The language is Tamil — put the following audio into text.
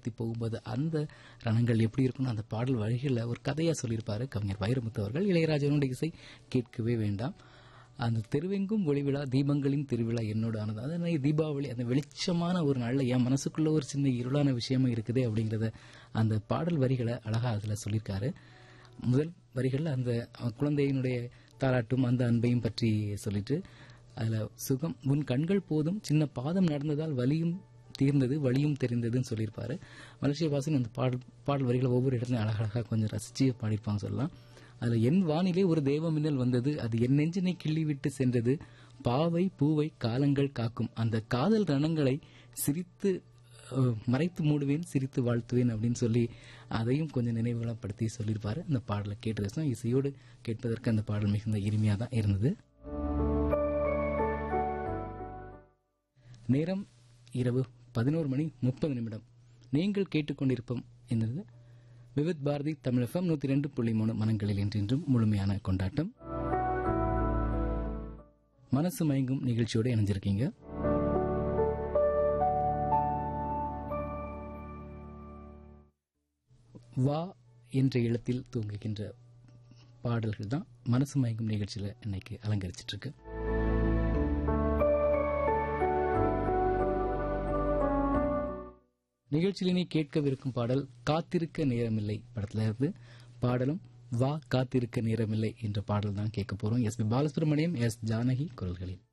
வழிநடத்தி போகும்போது அந்த ரணங்கள் எப்படி இருக்கும்னு அந்த பாடல் வழிகளில் ஒரு கதையா சொல்லியிருப்பாரு கவிஞர் வைரமுத்து அவர்கள் இளையராஜனுடைய இசை கேட்கவே வேண்டாம் அந்த தெருவெங்கும் ஒளிவிழா தீபங்களின் திருவிழா என்னோட ஆனது அதனால தீபாவளி அந்த வெளிச்சமான ஒரு நாள்ல என் மனசுக்குள்ள ஒரு சின்ன இருளான விஷயமா இருக்குதே அப்படிங்கறத அந்த பாடல் வரிகளை அழகா அதுல சொல்லியிருக்காரு முதல் வரிகள்ல அந்த குழந்தையினுடைய தாலாட்டும் அந்த அன்பையும் பற்றி சொல்லிட்டு அதுல சுகம் உன் கண்கள் போதும் சின்ன பாதம் நடந்ததால் வலியும் தீர்ந்தது வழியும் தெரிந்ததுன்னு சொல்லியிருப்பாரு மலேசிய வாசன் அந்த பாடல் பாடல் வரிகளை ஒவ்வொரு இடத்துலையும் அழகழகா கொஞ்சம் ரசிச்சு பாடியிருப்பாங்க சொல்லலாம் அதுல என் வானிலே ஒரு தெய்வ மின்னல் வந்தது அது என் நெஞ்சினை கிள்ளி விட்டு சென்றது பாவை பூவை காலங்கள் காக்கும் அந்த காதல் ரணங்களை சிரித்து அஹ், மறைத்து மூடுவேன் சிரித்து வாழ்த்துவேன் அப்படின்னு சொல்லி அதையும் கொஞ்சம் நினைவுகளப்படுத்தி சொல்லியிருப்பாரு அந்த பாடலை கேட்டு ரசித்தோம். இசையோடு கேட்பதற்கு அந்த பாடல் மிகுந்த இனிமையா தான் இருந்தது நேரம் இரவு பதினோரு மணி முப்பது நிமிடம் நீங்கள் கேட்டுக்கொண்டிருப்போம் என்னது விவித் பாரதி தமிழ் எஃப்எம் நூத்தி ரெண்டு புள்ளி மூணு மனங்களில் என்றென்றும் முழுமையான கொண்டாட்டம் மனசு மயங்கும் நிகழ்ச்சியோடு இணைஞ்சிருக்கீங்க வா என்ற இடத்தில் தூங்குகின்ற பாடல்கள் தான் மனசு மயங்கும் நிகழ்ச்சியில இன்னைக்கு அலங்கரிச்சிட்டு இருக்கு நிகழ்ச்சியில் நீ கேட்கவிருக்கும் பாடல் காத்திருக்க நேரமில்லை படத்துல இருந்து பாடலும் வா காத்திருக்க நேரமில்லை என்ற பாடல் தான் கேட்க போறோம் S P Balasubramaniam S Janaki குரல்களில்